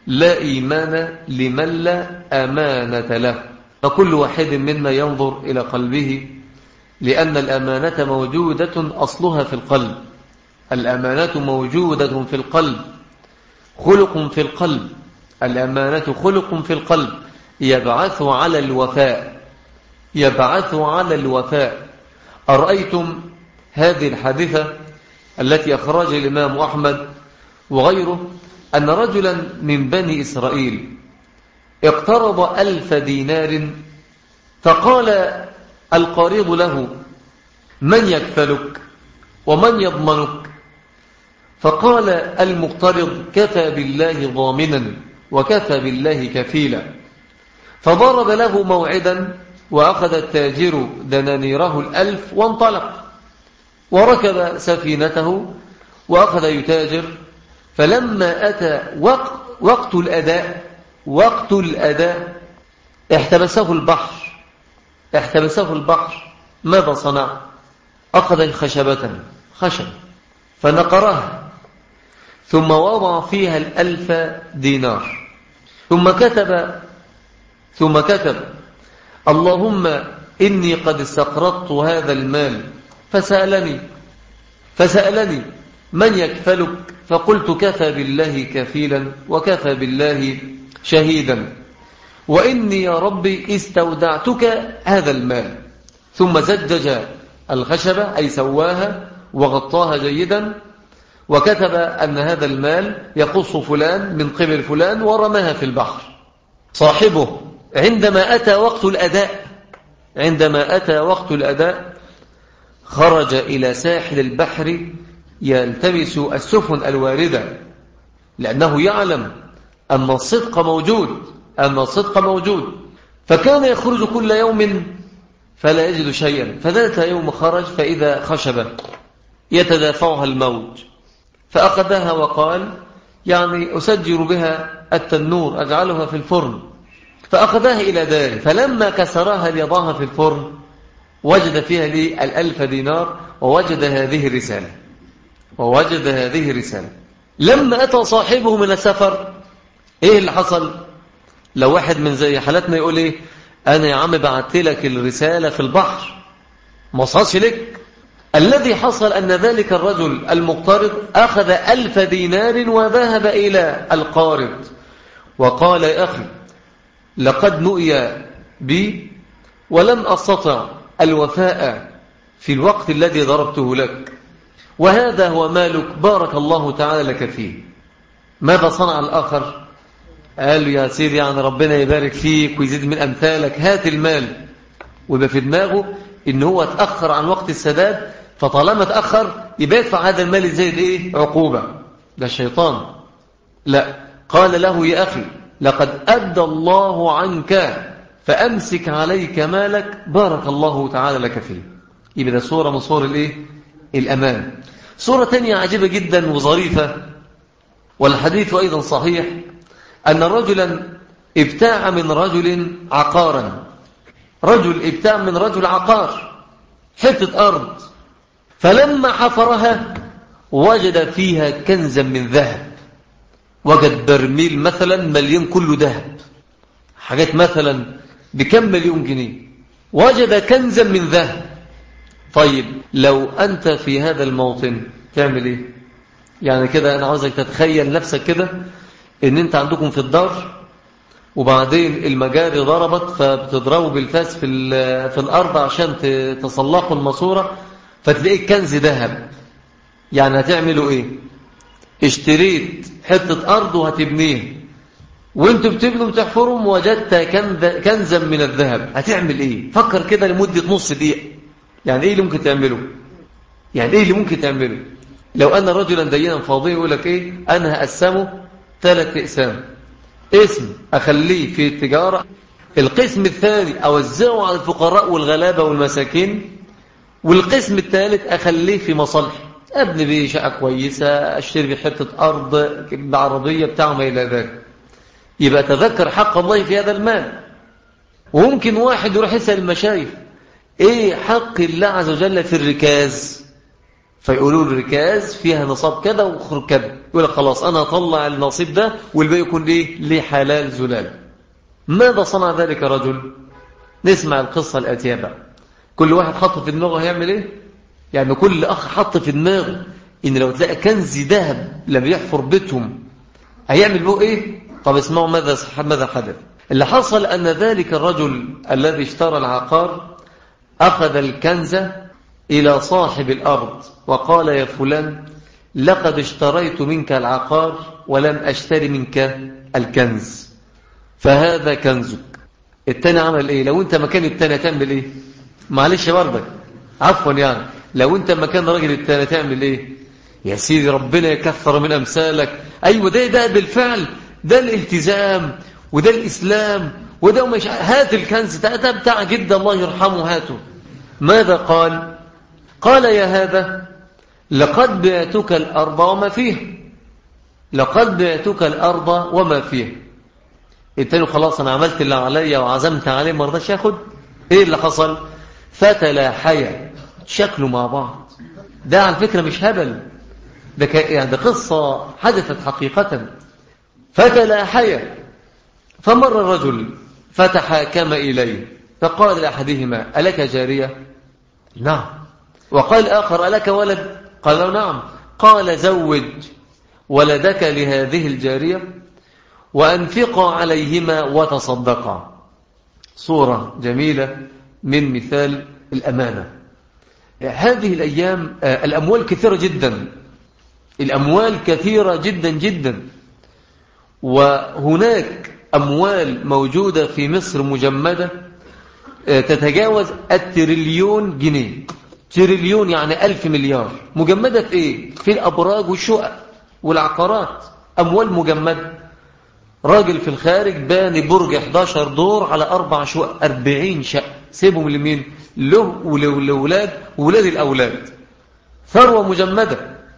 لا إيمان لمن لا أمانة له فكل واحد منا ينظر إلى قلبه لأن الأمانة موجودة أصلها في القلب الأمانة موجودة في القلب خلق في القلب الأمانة خلق في القلب يبعث على الوفاء يبعث على الوفاء أرأيتم هذه الحادثة التي أخرج الإمام أحمد وغيره أن رجلا من بني إسرائيل اقترض ألف دينار فقال القريض له من يكفلك ومن يضمنك فقال المقترض كفى بالله ضامنا وكفى بالله كفيلا فضرب له موعدا وأخذ التاجر دنانيره الألف وانطلق وركب سفينته وأخذ يتاجر فلما أتى وقت, وقت الأداء وقت الأداء احتبسه البحر احتبسه البحر ماذا صنع أخذ خشبة خشب فنقرها ثم وضع فيها الألف دينار ثم كتب ثم كتب اللهم إني قد استقرضت هذا المال فسألني فسألني من يكفلك فقلت كفى بالله كفيلا وكفى بالله شهيدا وإني يا ربي استودعتك هذا المال ثم زجج الخشبة أي سواها وغطاها جيدا وكتب أن هذا المال يقص فلان من قبل فلان ورماها في البحر صاحبه عندما أتى وقت الأداء عندما أتى وقت الأداء خرج إلى ساحل البحر يلتمس السفن الواردة لأنه يعلم أن الصدق موجود أن الصدق موجود فكان يخرج كل يوم فلا يجد شيئا فذات يوم خرج فإذا خشبة يتدافعها الموج فأخذها وقال يعني أسجر بها التنور أجعلها في الفرن فأخذها إلى داره فلما كسرها ليضعها في الفرن وجد فيها لي الألف دينار ووجد هذه الرسالة ووجد هذه الرسالة لما أتى صاحبه من السفر إيه اللي حصل لو واحد من زي حالتنا يقول إيه أنا يا عم بعت لك الرسالة في البحر ما وصلش لك الذي حصل أن ذلك الرجل المقترض أخذ ألف دينار وذهب إلى القارض وقال يا أخي لقد نؤي بي ولم أستطع الوفاء في الوقت الذي ضربته لك وهذا هو مالك بارك الله تعالى لك فيه ماذا صنع الآخر قال يا سيدي يعني ربنا يبارك فيك ويزيد من أمثالك هات المال ويبقى في دماغه إن هو تأخر عن وقت السداد فطالما تأخر يبقى يدفع هذا المال زي إيه عقوبة ده الشيطان لا قال له يا أخي لقد أدى الله عنك فأمسك عليك مالك بارك الله تعالى لك فيه يبقى ده صورة من صور الإيه الأمان صورة تانية عجيبة جدا وظريفة والحديث أيضا صحيح أن رجلا ابتاع من رجل عقارا رجل ابتاع من رجل عقار حتة أرض فلما حفرها وجد فيها كنزا من ذهب وجد برميل مثلا مليون كله ذهب حاجات مثلا بكم مليون جنيه وجد كنزا من ذهب طيب لو أنت في هذا الموطن تعمل إيه يعني كده أنا عاوزك تتخيل نفسك كده إن أنت عندكم في الدار وبعدين المجاري ضربت فبتضربوا بالفاس في, في الأرض عشان تصلحوا الماسورة فتلاقي كنز ذهب يعني هتعملوا إيه اشتريت حتة أرض وهتبنيها وانتوا بتبنوا بتحفروا وجدت كنزا من الذهب هتعمل ايه فكر كده لمدة نص دقيقة يعني ايه اللي ممكن تعمله يعني ايه اللي ممكن تعمله لو ان رجلا دينا فاضي يقول لك ايه انا هقسمه ثلاث اقسام اسم اخليه في التجارة القسم الثاني اوزعه على الفقراء والغلابة والمساكين والقسم الثالث اخليه في مصالح ابني بيه شقة كويسة اشتري بيه حتة ارض بعربية بتاع ما الى ذلك يبقى تذكر حق الله في هذا المال وممكن واحد يروح يسأل المشايخ ايه حق الله عز وجل في الركاز فيقولوا له ركاز فيها نصاب كذا وخرج كذا يقول لك خلاص أنا أطلع النصيب ده والباقي يكون ليه ليه حلال زلال ماذا صنع ذلك رجل نسمع القصة الآتية بقى كل واحد حط في دماغه هيعمل ايه يعني كل أخ حط في دماغه إن لو تلاقي كنز ذهب لم يحفر بيتهم هيعمل به ايه طب اسمعوا ماذا ماذا حدث اللي حصل أن ذلك الرجل الذي اشترى العقار أخذ الكنز إلى صاحب الأرض وقال يا فلان لقد اشتريت منك العقار ولم أشتري منك الكنز فهذا كنزك التاني عمل ايه لو انت مكان التاني تعمل ايه معلش برضك عفوا يعني لو انت مكان راجل التاني تعمل ايه يا سيدي ربنا يكثر من امثالك ايوه ده ده بالفعل ده الالتزام وده الاسلام وده مش هات الكنز ده بتاع جد الله يرحمه هاته ماذا قال قال يا هذا لقد بعتك الأرض وما فيها لقد بعتك الأرض وما فيها التاني خلاص أنا عملت اللي عليا وعزمت عليه ما رضاش ياخد إيه اللي حصل فتلاحيا شكلوا مع بعض ده على فكرة مش هبل ده يعني ده قصة حدثت حقيقة فتلاحيا فمر الرجل فتحاكم إليه فقال لأحدهما ألك جارية نعم وقال آخر ألك ولد قال له نعم قال زوج ولدك لهذه الجارية وأنفقا عليهما وتصدقا صورة جميلة من مثال الأمانة هذه الأيام آه، الأموال كثيرة جدا الأموال كثيرة جدا جدا وهناك أموال موجودة في مصر مجمدة آه، تتجاوز التريليون جنيه تريليون يعني ألف مليار مجمدة في إيه؟ في الأبراج والشقق والعقارات أموال مجمدة راجل في الخارج باني برج 11 دور على أربع شقق 40 شقة سيبهم لمين له ولولاد وولاد الأولاد ثروة مجمدة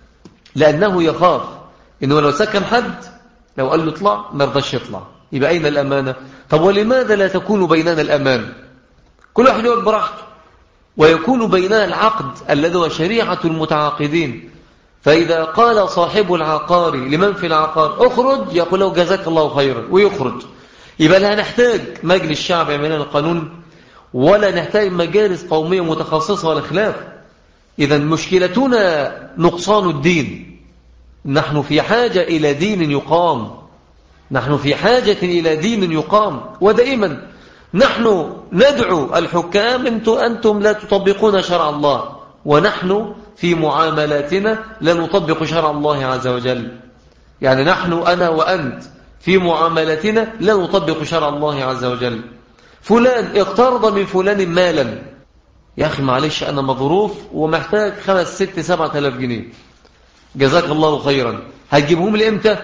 لأنه يخاف إنه لو سكن حد لو قال له اطلع ما رضاش يطلع يبقى أين الأمانة طب ولماذا لا تكون بيننا الأمان كل واحد يقعد براحته ويكون بيننا العقد الذي هو شريعة المتعاقدين فإذا قال صاحب العقار لمن في العقار اخرج يقول له جزاك الله خيرا ويخرج يبقى لا نحتاج مجلس الشعب يعمل لنا القانون ولا نحتاج مجالس قومية متخصصة ولا خلاف إذا مشكلتنا نقصان الدين نحن في حاجة إلى دين يقام نحن في حاجة إلى دين يقام ودائما نحن ندعو الحكام انتم, أنتم لا تطبقون شرع الله ونحن في معاملاتنا لا نطبق شرع الله عز وجل يعني نحن أنا وأنت في معاملاتنا لا نطبق شرع الله عز وجل فلان اقترض من فلان مالا يا أخي معلش أنا مظروف ومحتاج خمس ست سبعة آلاف جنيه جزاك الله خيرا هتجيبهم لي امتى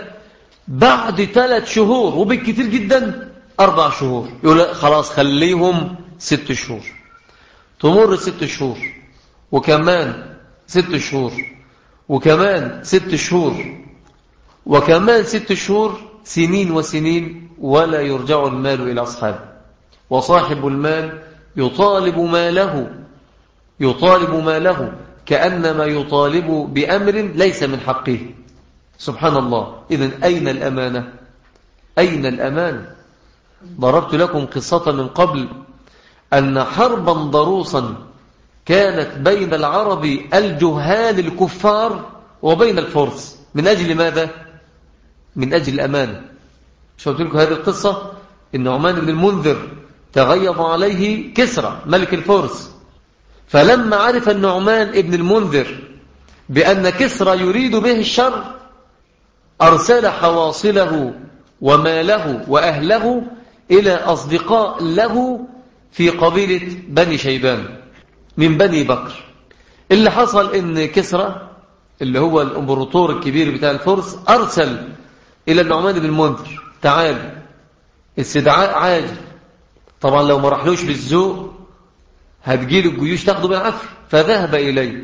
بعد ثلاث شهور وبالكثير جدا أربع شهور يقول خلاص خليهم ست شهور تمر ست شهور وكمان ست شهور وكمان ست شهور وكمان ست شهور سنين وسنين ولا يرجع المال إلى أصحابه وصاحب المال يطالب ماله يطالب ماله كأنما يطالب بأمر ليس من حقه سبحان الله إذن أين الأمانة أين الأمانة ضربت لكم قصة من قبل أن حربا ضروسا كانت بين العرب الجهال الكفار وبين الفرس من أجل ماذا؟ من أجل الأمان شو قلت لكم هذه القصة النعمان بن المنذر تغيظ عليه كسرى ملك الفرس فلما عرف النعمان ابن المنذر بأن كسرى يريد به الشر أرسل حواصله وماله وأهله إلى أصدقاء له في قبيلة بني شيبان من بني بكر اللي حصل ان كسرى اللي هو الامبراطور الكبير بتاع الفرس أرسل إلى النعمان بن المنذر تعال استدعاء عاجل طبعا لو ما رحلوش بالذوق هتجيل الجيوش تاخده بالعافية فذهب إليه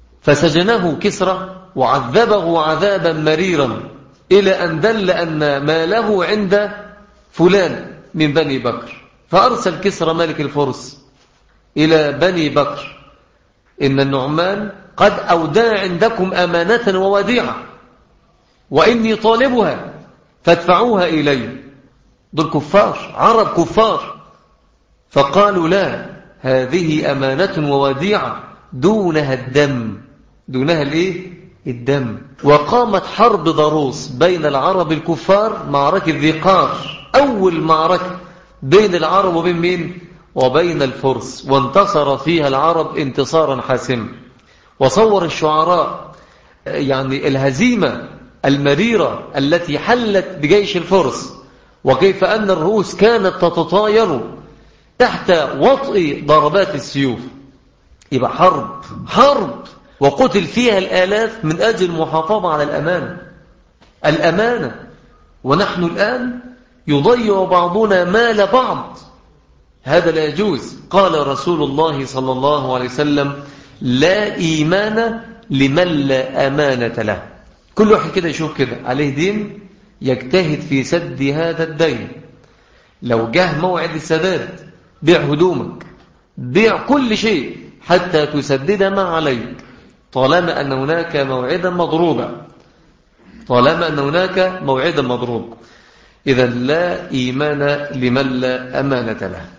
فسجنه كسرى وعذبه عذابا مريرا إلى أن دل أن ما له عند فلان من بني بكر فأرسل كسرى ملك الفرس إلى بني بكر إن النعمان قد أودع عندكم أمانة ووديعة وإني طالبها فادفعوها إلي دول كفار عرب كفار فقالوا لا هذه أمانة ووديعة دونها الدم دونها الايه الدم وقامت حرب ضروس بين العرب الكفار معركة ذي قار أول معركة بين العرب وبين مين وبين الفرس وانتصر فيها العرب انتصارا حاسما وصور الشعراء يعني الهزيمة المريرة التي حلت بجيش الفرس وكيف أن الرؤوس كانت تتطاير تحت وطئ ضربات السيوف يبقى حرب حرب وقتل فيها الآلاف من أجل المحافظة على الأمانة الأمانة ونحن الآن يضيع بعضنا مال بعض هذا لا يجوز قال رسول الله صلى الله عليه وسلم لا إيمان لمن لا أمانة له كل واحد كده يشوف كده عليه دين يجتهد في سد هذا الدين لو جه موعد السداد بيع هدومك بيع كل شيء حتى تسدد ما عليك طالما أن هناك موعدا مضروبا طالما أن هناك موعدا مضروب إذا لا إيمان لمن لا أمانة له